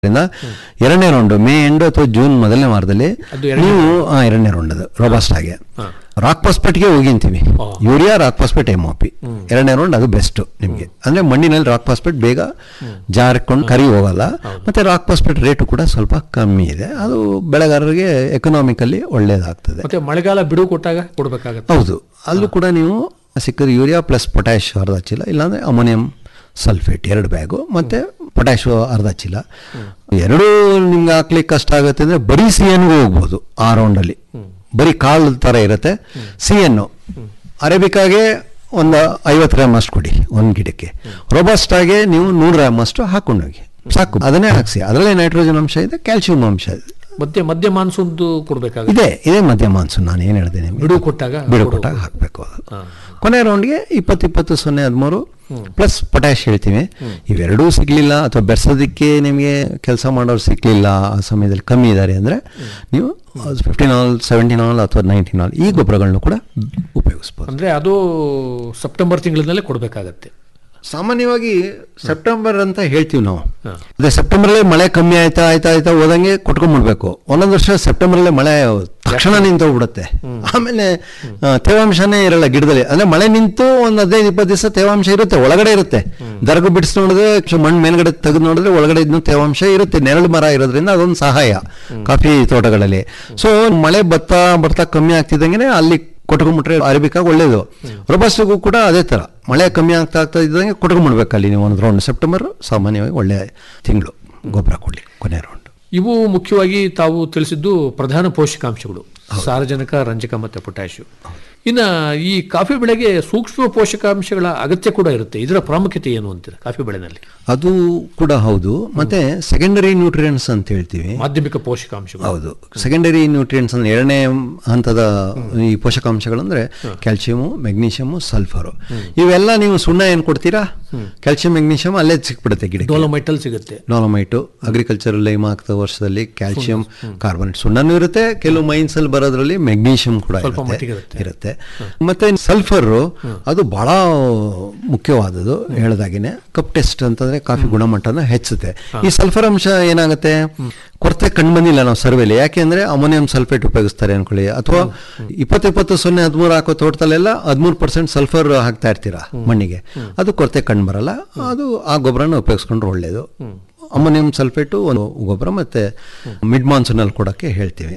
ಇಂದ ಎರಡನೇ round May end ಅಥವಾ ಜೂನ್ ಮೊದಲನೇ ವಾರದಲ್ಲಿ ಅದು ಎರಡನೇ ನೀವು ಆ, ಎರಡನೇ ರೌಂಡ್ ಅದು ರೋಬಸ್ಟ್ ಆಗಿ ಹಾ. ರಾಕ್ ಪಾಸ್ಪೇಟ್ಗೆ ಹೋಗಿಂತೀವಿ ಆ. Urea rock phosphate M O P ಎರಡನೇ ರೌಂಡ್ ಅದು ಬೆಸ್ಟ್ ನಿಮಗೆ ಅಂದ್ರೆ ಮಣ್ಣಿನಲ್ಲಿ ರಾಕ್ ಪಾಸ್ಪೇಟ್ ಬೇಗ ಜಾರಿಕೊಂಡು ಕರಿ ಹೋಗಲ್ಲ ಮತ್ತೆ ರಾಕ್ ಪಾಸ್ಪೇಟ್ ರೇಟು ಕೂಡ ಸ್ವಲ್ಪ ಕಮ್ಮಿ ಇದೆ ಅದು ಬೆಳೆಗಾರರಿಗೆ ಎಕನಾಮಿಕಲ್ಲಿ ಒಳ್ಳೇದಾಗ್ತದೆ ಮತ್ತೆ ಮಳೆಗಾಲ ಬಿಡುವು ಕೊಟ್ಟಾಗ ಕೊಡ್ಬೇಕಾಗತ್ತೆ ಹೌದು ಅಲ್ಲೂ ಕೂಡ ನೀವು ಸಿಕ್ಕಿದ್ರೆ ಯೂರಿಯಾ ಪ್ಲಸ್ ಪೊಟ್ಯಾಶ್ ಅರ್ಧ ಚೀಲ ಇಲ್ಲಾಂದ್ರೆ ಅಮೋನಿಯಂ ಸಲ್ಫೇಟ್ ಎರಡು ಬ್ಯಾಗು ಮತ್ತೆ ಪೊಟ್ಯಾಶ್ ಅರ್ಧ ಚೀಲ ಎರಡೂ ನಿಮ್ಗೆ ಹಾಕ್ಲಿಕ್ಕೆ ಕಷ್ಟ ಆಗುತ್ತೆ ಅಂದ್ರೆ ಬರೀ ಸಿ ಎನ್ಗೂ ಹೋಗ್ಬೋದು ಆ ರೌಂಡಲ್ಲಿ ಬರೀ ಕಾಳು ಥರ ಇರುತ್ತೆ ಸಿ ಎನ್ನು ಅರೇಬಿಕಾಗೆ ಒಂದು ಐವತ್ತು ಗ್ರಾಮ್ ಅಷ್ಟು ಕೊಡಿ ಒಂದು ಗಿಡಕ್ಕೆ ರೋಬಸ್ಟ್ ಆಗಿ ನೀವು ನೂರು ಗ್ರಾಮ್ ಅಷ್ಟು ಹಾಕೊಂಡೋಗಿ ಸಾಕು ಅದನ್ನೇ ಹಾಕ್ಸಿ ಅದರಲ್ಲೇ ನೈಟ್ರೋಜನ್ ಅಂಶ ಇದೆ ಕ್ಯಾಲ್ಸಿಯಂ ಅಂಶ ಇದೆ ಮತ್ತೆ ಮಧ್ಯ ಮಾನ್ಸೂನ್ದು ಕೊಡ್ಬೇಕಾಗತ್ತೆ ಇದೆ ಇದೇ ಮಧ್ಯ ಮಾನ್ಸೂನ್ ನಾನು ಏನು ಹೇಳಿದೆ ನಿಮಗೆ ಬಿಡುವು ಕೊಟ್ಟಾಗ ಬಿಡು ಕೊಡು. ಕೊಟ್ಟಾಗ ಹಾಕಬೇಕು ಅದು ಹಾ. ಕೊನೆ ರೌಂಡ್ಗೆ ಇಪ್ಪತ್ತು ಇಪ್ಪತ್ತು ಸೊನ್ನೆ ಹದಿಮೂರು ಪ್ಲಸ್ ಪೊಟ್ಯಾಶ್ ಹೇಳ್ತೀವಿ ಇವೆರಡೂ ಸಿಗ್ಲಿಲ್ಲ ಅಥವಾ ಬೆರೆಸೋದಕ್ಕೆ ನಿಮಗೆ ಕೆಲಸ ಮಾಡೋರು ಸಿಗ್ಲಿಲ್ಲ ಆ ಸಮಯದಲ್ಲಿ ಕಮ್ಮಿ ಇದ್ದಾರೆ ಅಂದರೆ ನೀವು ಫಿಫ್ಟೀನ್ ಆಲ್ ಸೆವೆಂಟೀನ್ ಆಲ್ ಅಥವಾ ನೈನ್ಟೀನ್ ಆಲ್ ಈ ಗೊಬ್ಬರಗಳನ್ನು ಕೂಡ ಉಪಯೋಗಿಸ್ಬೋದು ಅಂದ್ರೆ ಅದು ಸೆಪ್ಟೆಂಬರ್ ತಿಂಗಳಿನಲ್ಲೇ ಕೊಡ್ಬೇಕಾಗತ್ತೆ ಸಾಮಾನ್ಯವಾಗಿ ಸೆಪ್ಟೆಂಬರ್ ಅಂತ ಹೇಳ್ತೀವಿ ನಾವು ಹಾ. ಅದೇ ಸೆಪ್ಟೆಂಬರಲ್ಲೇ ಮಳೆ ಕಮ್ಮಿ ಆಯ್ತಾ ಆಯ್ತಾ ಆಯ್ತಾ ಹೋದಂಗೆ ಕೊಟ್ಕೊಂಡ್ಬಿಡ್ಬೇಕು ಒಂದೊಂದು ವರ್ಷ ಸೆಪ್ಟೆಂಬರಲ್ಲೇ ಮಳೆ ತಕ್ಷಣ ನಿಂತೋಗ್ಬಿಡುತ್ತೆ ಆಮೇಲೆ ಆ, ತೇವಾಂಶನೇ ಇರಲ್ಲ ಗಿಡದಲ್ಲಿ ಅಂದ್ರೆ ಮಳೆ ನಿಂತು ಒಂದು ಹದಿನೈದು ಇಪ್ಪತ್ತು ದಿವಸ ತೇವಾಂಶ ಇರುತ್ತೆ ಒಳಗಡೆ ಇರುತ್ತೆ ದರಗು ಬಿಡಿಸಿ ನೋಡಿದ್ರೆ ಚು- ಮಣ್ಣು ಮೇಲ್ಗಡೆ ತೆಗೆದು ನೋಡಿದ್ರೆ ಒಳಗಡೆ ಇನ್ನು ತೇವಾಂಶ ಇರುತ್ತೆ ನೆರಳು ಮರ ಇರೋದ್ರಿಂದ ಅದೊಂದು ಸಹಾಯ ಕಾಫಿ ತೋಟಗಳಲ್ಲಿ ಸೊ ಮಳೆ ಬರ್ತಾ ಬರ್ತಾ ಕಮ್ಮಿ ಆಗ್ತಿದ್ದಂಗೆ ಅಲ್ಲಿ ಕೊಟ್ಕೊಂಡ್ಬಿಟ್ರೆ ಅರೇಬಿಕಾಗಿ ಒಳ್ಳೇದು ರೊಬಸ್ಟಿಗೂ ಕೂಡ ಅದೇ ಥರ ಮಳೆ ಕಮ್ಮಿ ಆಗ್ತಾ ಆಗ್ತಾ ಇದ್ದಂಗೆ ಕೊಟ್ಕೊಂಡ್ಬಿಡ್ಬೇಕು ಅಲ್ಲಿ ನೀವು ಒಂದು ರೌಂಡ್ ಸೆಪ್ಟೆಂಬರ್ ಸಾಮಾನ್ಯವಾಗಿ ಒಳ್ಳೆ ತಿಂಗಳು ಗೊಬ್ಬರ ಕೊಡಲಿ ಕೊನೆ ರೌಂಡ್ ಇವು ಮುಖ್ಯವಾಗಿ ತಾವು ತಿಳಿಸಿದ್ದು ಪ್ರಧಾನ ಪೋಷಕಾಂಶಗಳು ಸಾರಜನಕ ರಂಜಕ ಮತ್ತೆ ಪೊಟ್ಯಾಶು ಇನ್ನ ಈ ಕಾಫಿ ಬೆಳೆಗೆ ಸೂಕ್ಷ್ಮ ಪೋಷಕಾಂಶಗಳ ಅಗತ್ಯ ಕೂಡ ಇರುತ್ತೆ ಇದರ ಪ್ರಾಮುಖ್ಯತೆ ಏನು ಅಂತೀರ ಕಾಫಿ ಬೆಳೆನಲ್ಲಿ ಅದು ಕೂಡ ಹೌದು ಮತ್ತೆ ಸೆಕೆಂಡರಿ ನ್ಯೂಟ್ರಿಯೆಂಟ್ಸ್ ಅಂತ ಹೇಳ್ತೀವಿ ಮಾಧ್ಯಮಿಕ ಪೋಷಕಾಂಶಗಳು ಹೌದು ಸೆಕೆಂಡರಿ ನ್ಯೂಟ್ರಿಯೆಂಟ್ಸ್ ಅಂದ್ರೆ ಎರಡನೇ ಹಂತದ ಈ ಪೋಷಕಾಂಶಗಳಂದ್ರೆ ಕ್ಯಾಲ್ಸಿಯಮು ಮೆಗ್ನೀಷಿಯಮು ಸಲ್ಫರು ಇವೆಲ್ಲ ನೀವು ಸುಣ್ಣ ಏನು ಕೊಡ್ತೀರಾ ಕ್ಯಾಲ್ಸಿಯಂ ಮೆಗ್ನೀಷಿಯಂ ಅಲ್ಲೇ ಸಿಕ್ಬಿಡುತ್ತೆ ಗಿಡಕ್ಕೆ ಡೋಲೋಮೈಟಲ್ ಸಿಗುತ್ತೆ ಡಾಲಮೈಟು ಅಗ್ರಿಕಲ್ಚರ್ ಲೈಮ್ ಆಗ್ತಾ ವರ್ಷದಲ್ಲಿ ಕ್ಯಾಲ್ಸಿಯಂ ಕಾರ್ಬನೇಟ್ ಸುಣ್ಣನೂ ಇರುತ್ತೆ ಕೆಲವು ಮೈನ್ಸ್ ಅಲ್ಲಿ ಬರೋದ್ರಲ್ಲಿ ಮೆಗ್ನೀಷಿಯಂ ಕೂಡ ಸ್ವಲ್ಪ ಇರುತ್ತೆ ಮಟ್ಟಿಗೆ ಇರುತ್ತೆ. ಇರುತ್ತೆ ಮತ್ತೆ ಸಲ್ಫರ್ ಅದು ಬಹಳ ಮುಖ್ಯವಾದದ್ದು ಹೇಳ್ದಾಗಿನೇ ಕಪ್ ಟೆಸ್ಟ್ ಅಂತಂದ್ರೆ ಕಾಫಿ ಗುಣಮಟ್ಟನ ಹೆಚ್ಚುತ್ತೆ ಈ ಸಲ್ಫರ್ ಅಂಶ ಏನಾಗುತ್ತೆ ಕೊರತೆ ಕಂಡು ಬಂದಿಲ್ಲ ನಾವು ಸರ್ವೆಲಿ ಯಾಕೆಂದ್ರೆ ಅಮೋನಿಯಂ ಸಲ್ಫೇಟ್ ಉಪಯೋಗಿಸ್ತಾರೆ ಅನ್ಕೊಳ್ಳಿ ಅಥವಾ ಇಪ್ಪತ್ತಿಪ್ಪತ್ತು ಸೊನ್ನೆ ಹದಿಮೂರು ಹಾಕೋ ತೋಟದಲ್ಲೆಲ್ಲ ಹದಿಮೂರು ಪರ್ಸೆಂಟ್ ಸಲ್ಫರ್ ಹಾಕ್ತಾ ಇರ್ತೀರಾ ಮಣ್ಣಿಗೆ ಅದು ಕೊರತೆ ಕಂಡು ಬರಲ್ಲ ಅದು ಆ ಗೊಬ್ಬರನ ಉಪಯೋಗಿಸ್ಕೊಂಡ್ರೆ ಒಳ್ಳೇದು ಅಮೋನಿಯಂ ಸಲ್ಫೇಟು ಒಂದು ಗೊಬ್ಬರ ಮತ್ತೆ ಮಿಡ್ ಮಾನ್ಸೂನಲ್ಲಿ ಕೊಡೋಕ್ಕೆ ಹೇಳ್ತೀವಿ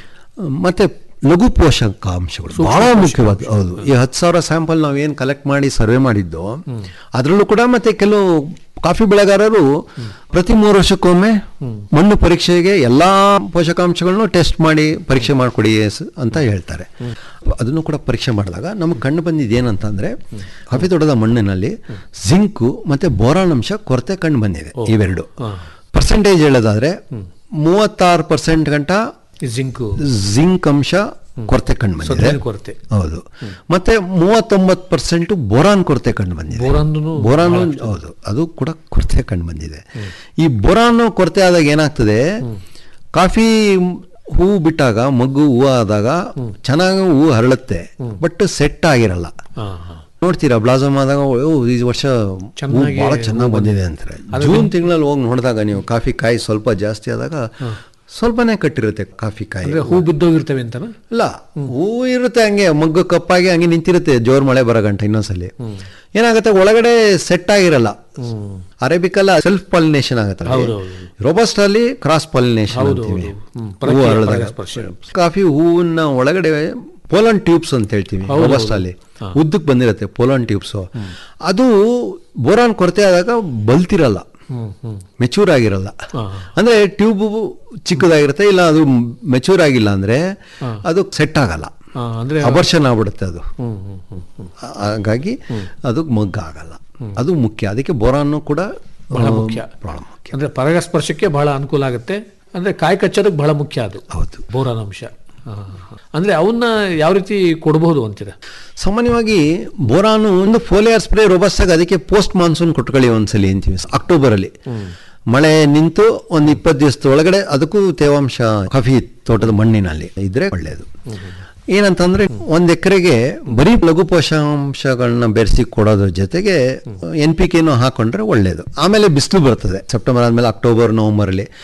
ಮತ್ತೆ ಲಘು ಪೋಷಕಾಂಶಗಳು ಬಹಳ ಮುಖ್ಯವಾದ ಹೌದು ಈ ಹತ್ತು ಸಾವಿರ ಸ್ಯಾಂಪಲ್ ನಾವೇನು ಕಲೆಕ್ಟ್ ಮಾಡಿ ಸರ್ವೆ ಮಾಡಿದ್ದು ಅದರಲ್ಲೂ ಕೂಡ ಮತ್ತೆ ಕೆಲವು ಕಾಫಿ ಬೆಳೆಗಾರರು ಪ್ರತಿ ಮೂರು ವರ್ಷಕ್ಕೊಮ್ಮೆ ಮಣ್ಣು ಪರೀಕ್ಷೆಗೆ ಎಲ್ಲಾ ಪೋಷಕಾಂಶಗಳನ್ನು ಟೆಸ್ಟ್ ಮಾಡಿ ಪರೀಕ್ಷೆ ಮಾಡಿಕೊಡಿ ಸ್- ಅಂತ ಹೇಳ್ತಾರೆ ಅದನ್ನು ಕೂಡ ಪರೀಕ್ಷೆ ಮಾಡಿದಾಗ ನಮಗೆ ಕಂಡು ಬಂದಿದ್ದು ಏನಂತಂದ್ರೆ ಕಾಫಿ ತೋಟದ ಮಣ್ಣಿನಲ್ಲಿ ಜಿಂಕು ಮತ್ತೆ ಬೋರಾನ್ ಅಂಶ ಕೊರತೆ ಕಂಡು ಬಂದಿದೆ ಇವೆರಡು ಪರ್ಸೆಂಟೇಜ್ ಹೇಳೋದಾದ್ರೆ ಮೂವತ್ತಾರು ಪರ್ಸೆಂಟ್ ಗಂಟ ಈ ಜಿಂಕು ಜಿಂಕ್ ಅಂಶ ಕೊರತೆ ಕಂಡು ಬಂದಿದೆ ಸತುವಿನ ಕೊರತೆ ಹೌದು ಮತ್ತೆ ಮೂವತ್ತೊಂಬತ್ತು ಪರ್ಸೆಂಟ್ ಬೋರಾನ್ ಕೊರತೆ ಕಂಡು ಬಂದಿದೆ ಬೋರಾನ್ನು ಬೋರಾನು ಹೌದು ಅದು ಕೂಡ ಕೊರತೆ ಕಂಡು ಬಂದಿದೆ ಈ ಬೋರಾನು ಕೊರತೆ ಆದಾಗ ಏನಾಗ್ತದೆ ಕಾಫಿ ಹೂ ಬಿಟ್ಟಾಗ ಮಗ್ಗು ಹೂವು ಆದಾಗ ಚೆನ್ನಾಗಿ ಹೂವು ಹರಳುತ್ತೆ ಬಟ್ ಸೆಟ್ ಆಗಿರಲ್ಲ ಹಾ, ಹಾ. ನೋಡ್ತೀರಾ ಬ್ಲಾಸಮ್ ಆದಾಗ ಓ ಈ ವರ್ಷ ಚೆನ್ನಾಗಿ ಬಹಳ ಚೆನ್ನಾಗಿ ಬಂದಿದೆ ಅಂತಾರೆ ಜೂನ್ ತಿಂಗಳಲ್ಲಿ ಹೋಗಿ ನೋಡಿದಾಗ ನೀವು ಕಾಫಿ ಕಾಯಿ ಸ್ವಲ್ಪ ಜಾಸ್ತಿ ಆದಾಗ ಸ್ವಲ್ಪನೇ ಕಟ್ಟಿರುತ್ತೆ ಕಾಫಿ ಕಾಯಿ ಅಂದ್ರೆ ಹೂ ಬಿದ್ದೋಗಿರ್ತವೆ ಅಂತನಾ ಇಲ್ಲ ಹೂ ಇರುತ್ತೆ ಹಂಗೆ ಮಗ್ಗು ಕಪ್ಪಾಗಿ ಹಂಗೆ ನಿಂತಿರುತ್ತೆ ಜೋರ್ ಮಳೆ ಬರೋ ಗಂಟ ಇನ್ನೊಂದ್ಸಲಿ ಏನಾಗುತ್ತೆ ಒಳಗಡೆ ಸೆಟ್ ಆಗಿರಲ್ಲ ಅರೇಬಿಕಲ್ಲ ಸೆಲ್ಫ್ ಪಾಲಿನೇಷನ್ ಆಗುತ್ತೆ ರೋಬಸ್ಟ್ ಅಲ್ಲಿ ಕ್ರಾಸ್ ಪಾಲಿನೇಷನ್ ಅಂತೀವಿ ಹ್ಮ್. ಹೂ ಪರಾಗಿ- ಅರಳಿದಾಗ ಪರಾಗಸ್ಪರ್ಶ. ಕಾಫಿ ಹೂವನ್ನ ಒಳಗಡೆ ಪೋಲನ್ ಟ್ಯೂಬ್ಸ್ ಅಂತ ಹೇಳ್ತೀವಿ ರೋಬಸ್ಟ್ ಅಲ್ಲಿ ಉದ್ದಕ್ಕೆ ಬಂದಿರುತ್ತೆ ಪೋಲನ್ ಟ್ಯೂಬ್ಸ್ ಅದು ಬೋರಾನ್ ಕೊರತೆ ಆದಾಗ ಬಲ್ತಿರಲ್ಲ ಹ್ಮ್ ಹ್ಮ್ ಮೆಚೂರ್ ಆಗಿರಲ್ಲ ಹಾ. ಅಂದ್ರೆ ಟ್ಯೂಬ್ ಚಿಕ್ಕದಾಗಿರುತ್ತೆ ಇಲ್ಲ ಅದು ಮೆಚೂರ್ ಆಗಿಲ್ಲ ಅಂದ್ರೆ ಅದು ಸೆಟ್ ಆಗಲ್ಲ ಹಾ, ಅಂದ್ರೆ ಅಬರ್ಷನ್ ಆಗ್ಬಿಡುತ್ತೆ ಅದು ಹ್ಮ್ ಹ್ಮ್ ಹ್ಮ್ ಹ್ಮ್ ಹಾಗಾಗಿ ಅದು ಮಗ್ಗ ಆಗಲ್ಲ ಅದು ಮುಖ್ಯ ಅದಕ್ಕೆ ಬೋರಾನು ಕೂಡ ಬಹಳ ಆ, ಮುಖ್ಯ. ಬಹಳ ಮುಖ್ಯ ಅಂದ್ರೆ ಪರಾಗಸ್ಪರ್ಶಕ್ಕೆ ಬಹಳ ಅನುಕೂಲ ಆಗುತ್ತೆ ಅಂದ್ರೆ ಕಾಯಿ ಕಚ್ಚೋದಕ್ಕೆ ಬಹಳ ಮುಖ್ಯ ಅದು ಹೌದು ಬೋರಾನ್ ಅಂಶ ಹಾ, ಹಾ. ಅಂದ್ರೆ ಅವನ್ನ ಯಾವ ರೀತಿ ಕೊಡಬಹುದು ಅಂತೀರ ಸಾಮಾನ್ಯವಾಗಿ ಬೋರಾನು ಒಂದು ಫೋಲಿಯರ್ ಸ್ಪ್ರೇ ರೋಬಸ್ಟಾಗಿ ಅದಕ್ಕೆ ಪೋಸ್ಟ್ ಮಾನ್ಸೂನ್ ಕೊಟ್ಕೊಳ್ಳಿ ಒಂದ್ಸಲಿ ಅಂತೀವಿ ಅಕ್ಟೋಬರ್ ಅಲ್ಲಿ ಮಳೆ ನಿಂತು ಒಂದು ಇಪ್ಪತ್ತು ದಿವಸದ ಒಳಗಡೆ ಅದಕ್ಕೂ ತೇವಾಂಶ ಕಾಫಿ ತೋಟದ ಮಣ್ಣಿನಲ್ಲಿ ಇದ್ರೆ ಒಳ್ಳೆಯದು ಏನಂತಂದ್ರೆ ಒಂದ್ ಎಕರೆಗೆ ಬರೀ ಲಘು ಪೋಷಕಾಂಶಗಳನ್ನ ಬೆರೆಸಿ ಕೊಡೋದ್ರ ಜೊತೆಗೆ ಎನ್ ಪಿ ಕೆನು ಹಾಕೊಂಡ್ರೆ ಒಳ್ಳೇದು ಆಮೇಲೆ ಬಿಸಿಲು ಬರ್ತದೆ ಸೆಪ್ಟೆಂಬರ್ ಆದ್ಮೇಲೆ ಅಕ್ಟೋಬರ್ ನವೆಂಬರ್ ಅಲ್ಲಿ